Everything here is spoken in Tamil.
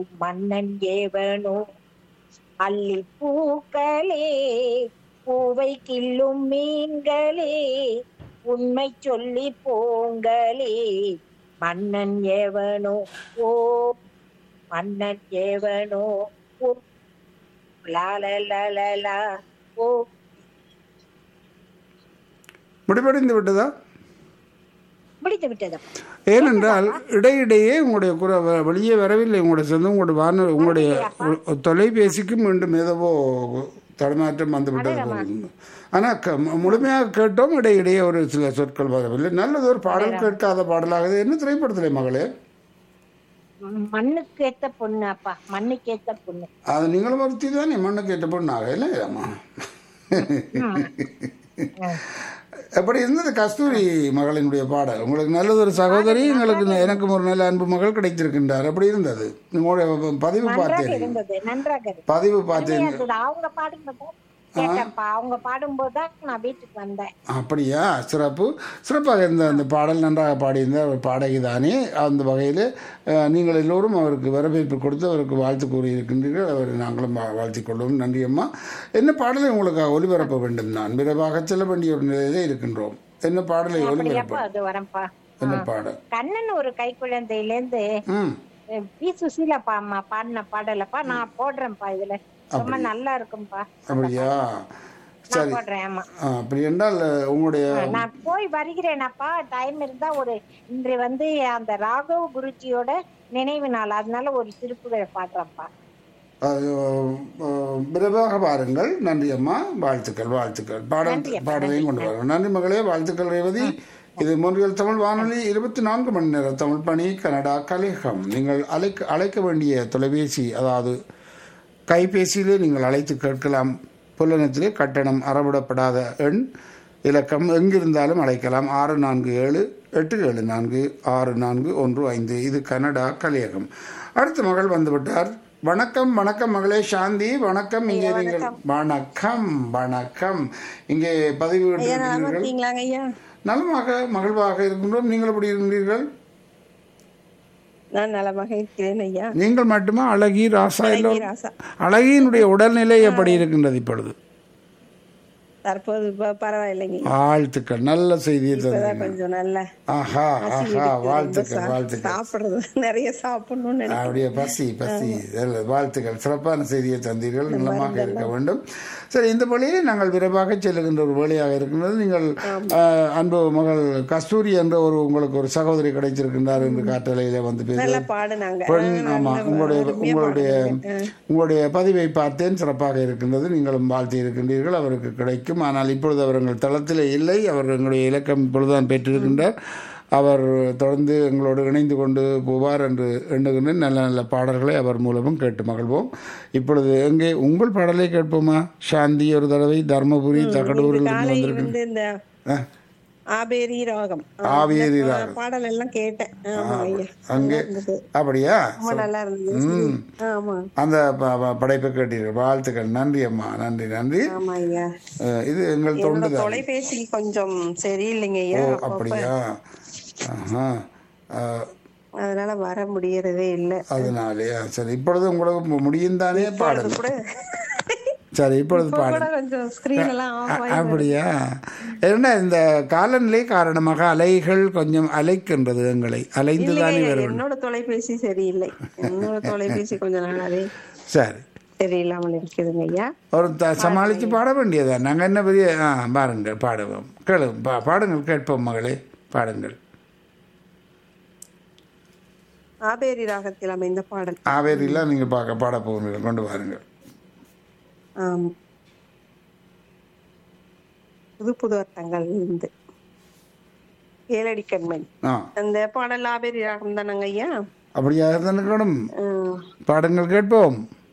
மன்னன் ஏவனோ அள்ளி பூக்களே பூவை கிள்ளும் மீன்களே உண்மை சொல்லி போங்களே மன்னன் ஏவனோ ஓ மன்னன் ஏவனோ ஓ லா லா லா லா லா ஓ முடிவடைந்து விட்டதா முடித்து விட்டது ஏனென்றால் இடையிடையே உங்களுடைய குர வ- வெளியே வரவில்லை உங்களுடைய சொந்தம் உங்களுடைய வான உங்களுடைய ஒ- தொலைபேசிக்கு மீண்டும் ஏதோ தடுமாற்றம் வந்து விட்டது போல. ஆனா க- மு- முழுமையாக கேட்டோம் இடையிடையே ஒரு சில சொற்கள் வரவில்லை நல்லது ஒரு பாடல் கேட்காத பாடலாக இது என்ன திரைப்படத்திலே மகளே ம், மண்ணுக்கு ஏத்த பொண்ணு அப்பா மண்ணுக்கு ஏத்த பொண்ணு அது நீங்களும் ஒருத்தி தானே மண்ணு கேட்ட பொண்ணாக இல்லையாம்மா எப்படி இருந்தது கஸ்தூரி மகளினுடைய பாடல் உங்களுக்கு நல்லது ஒரு சகோதரி எங்களுக்கு எனக்கும் ஒரு நல்ல அன்பு மகள் கிடைத்திருக்கின்றார் எப்படி இருந்தது உங்களுடைய பதிவு நன்றாக பார்த்தேன் இருந்தது நன்றாக இருந்தது பதிவு பார்த்தேன் இருந்தது. அவங்க பாடும்போது கேட்டப்பா அவங்க பாடும்போது தான் நான் வீட்டுக்கு வந்தேன் அப்படியா சிறப்பு சிறப்பாக இருந்த அந்த பாடல் நன்றாக பாடியிருந்த ஒரு பாடகி தானே அந்த வகையில் அஹ், நீங்கள் எல்லோரும் அவருக்கு வரவேற்பு கொடுத்து அவருக்கு வாழ்த்து கூறியிருக்கின்றீர்கள் அவர் நாங்களும் வா- வாழ்த்திக் கொள்வோம் நன்றி அம்மா என்ன பாடலை உங்களுக்கு ஒளிபரப்ப வேண்டும் நான் விரைவாக செல்ல வேண்டிய ஒரு நிலையிலே இருக்கின்றோம் என்ன பாடலை ஒளிபரப்ப எப்ப அது வரப்பா என்ன பாடல் கண்ணன் ஒரு கை குழந்தையில இருந்து ம் அஹ், பி சுசீலா பாம்மா பாடின பாடலப்பா நான் போடுறேன்ப்பா இதுல ரொம்ப நல்லா இருக்கும்பா அப்படியா நான் சரி போடுறேன் ஆமா ஆ, அப்படி என்றால் உங்களுடைய நான் போய் வருகிறேனப்பா டைம் இருந்தா ஒரு இன்று வந்து அந்த ராகவ் குருஜியோட நினைவு நாள் அதனால ஒரு திருப்புகளை பாடுறேன்ப்பா அது, அஹ், விரைவாக பாருங்கள் நன்றி அம்மா வாழ்த்துக்கள் வாழ்த்துக்கள் பாடல் பாடலையும் கொண்டு வாருங்கள் நன்றி மகளே வாழ்த்துக்கள் ரேவதி இது மூன்றியல் தமிழ் வானொலி இருபத்தி நான்கு மணி நேர தமிழ் பணி கனடா கலிகம் நீங்கள் அழைக்க அழைக்க வேண்டிய தொலைபேசி அதாவது கைபேசியிலே நீங்கள் அழைத்து கேட்கலாம் புலனத்திலே கட்டணம் அறவிடப்படாத எண் இலக்கம் எங்கிருந்தாலும் அழைக்கலாம் ஆறு நான்கு ஏழு எட்டு ஏழு நான்கு ஆறு நான்கு ஒன்று ஐந்து இது கனடா கலியகம் அடுத்த மகள் வந்துவிட்டார் வணக்கம் வணக்கம் மகளே சாந்தி வணக்கம் இங்கே நீங்கள் வணக்கம் வணக்கம் இங்கே பதிவு விட்டிருக்கிறீர்கள் இருக்கீங்களாங்க ஐயா நலமாக மகிழ்வாக இருக்கின்றோம் நீங்கள் எப்படி இருக்கின்றீர்கள் நான் நலமாக இருக்கிறேன் ஐயா நீங்கள் மட்டுமா அழகி ராசா எல்லோரும் ராசா அழகியினுடைய உடல்நிலை எப்படி இருக்கின்றது இப்பொழுது தற்போது ப- பரவாயில்லைங்க வாழ்த்துக்கள் நல்ல செய்தியை இப்பதான் தந்தீங்க கொஞ்சம் நல்ல ஆஹா ஆஹா ரொம்ப வாழ்த்துக்கள் சா- வாழ்த்துக்கள் சாப்பிடுறது நிறைய சாப்பிடணும்னு நினைக்கிறேன் அப்படியே பசி பசி நல்ல வாழ்த்துக்கள் சிறப்பான செய்தியை தந்தீர்கள் நலமாக இருக்க வேண்டும் சரி இந்த வழியிலே நாங்கள் விரைவாக செல்லுகின்ற ஒரு வேலையாக இருக்கின்றது நீங்கள் அஹ், அன்பு மகள் கஸ்தூரி என்ற ஒரு உங்களுக்கு ஒரு சகோதரி கிடைச்சிருக்கின்றார் என்று காற்றலையில வந்து பேச நல்லா பாடுனாங்க பெண் ஆமா உங்களுடைய உங்களுடைய உங்களுடைய பதிவை பார்த்தேன் சிறப்பாக இருக்கின்றது நீங்களும் வாழ்த்தி இருக்கின்றீர்கள் அவருக்கு கிடைக்கும் ஆனால் இப்பொழுது அவர் எங்கள் தளத்தில் இல்லை அவர் எங்களுடைய இலக்கம் இப்பொழுதுதான் பெற்றிருக்கின்றார் அவர் தொடர்ந்து எங்களோடு இணைந்து கொண்டு போவார் என்று எண்ணுகின்றேன் நல்ல நல்ல பாடல்களை அவர் மூலமும் கேட்டு மகிழ்வோம் இப்பொழுது எங்கே உங்கள் பாடலை கேட்போமா சாந்தி ஒரு தடவை தர்மபுரி தகடூரில் இருந்து காலை வந்திருக்கு வந்து இந்த ஆ, ஆபேரி ராகம் ஆவேரி இந்த ராகம். பாடல் எல்லாம் கேட்டேன் ஆமா ஐயா அங்கே அப்படியா ரொம்ப நல்லா இருந்தது ஆமா அந்த ப- ப- படைப்பை கேட்டீர்கள் வாழ்த்துக்கள் நன்றி அம்மா நன்றி நன்றி ஆமா ஐயா அஹ் இது எங்கள் என்னோட தொண்டுதான் தொலைபேசி கொஞ்சம் சரியில்லைங்க ஐயா ஓ அப்பப்ப. அப்படியா ஆஹா. அஹ், அதனால வர முடியறதே இல்ல அதனாலயா சரி இப்பொழுது உங்களுக்கு மு- முடியும் தானே அது பாடுங்க கூட சரி இப்பொழுது இப்ப பாடுங்க கூட கொஞ்சம் ஸ்கிரீன் எல்லாம் ஆஃப் அ- அப்படியா என்ன இந்த காலநிலை காரணமாக அலைகள் கொஞ்சம் அலைக்கின்றது எங்களை அலைந்து தானே இல்லைங்க, வரும் என்னோட தொலைபேசி சரியில்லை என்னோட தொலைபேசி கொஞ்ச நாளாவே சரி சரியில்லாமல் இருக்குதுங்க ஐயா ஒரு த சமாளித்து பாட வேண்டியதான் நாங்கள் என்ன பெரிய ஆ பாருங்கள் பாடுவோம் கேளு பா பாடுங்கள் கேட்போம் மகளே பாடுங்கள் ஆபேரி ராகத்தில் அமைந்த பாடல் ஆவேரியில் நீங்கள் பார்க்க பாட போகிறீர்கள் கொண்டு வாருங்கள் ஆம் புது புது அர்த்தங்கள் இருந்து ஏழடி கண்மணி ஆ அந்த பாடல் ஆபேரி ராகம் தானங்க ஐயா அப்படியாக தானே ஆ, பாடுங்கள் கேட்போம்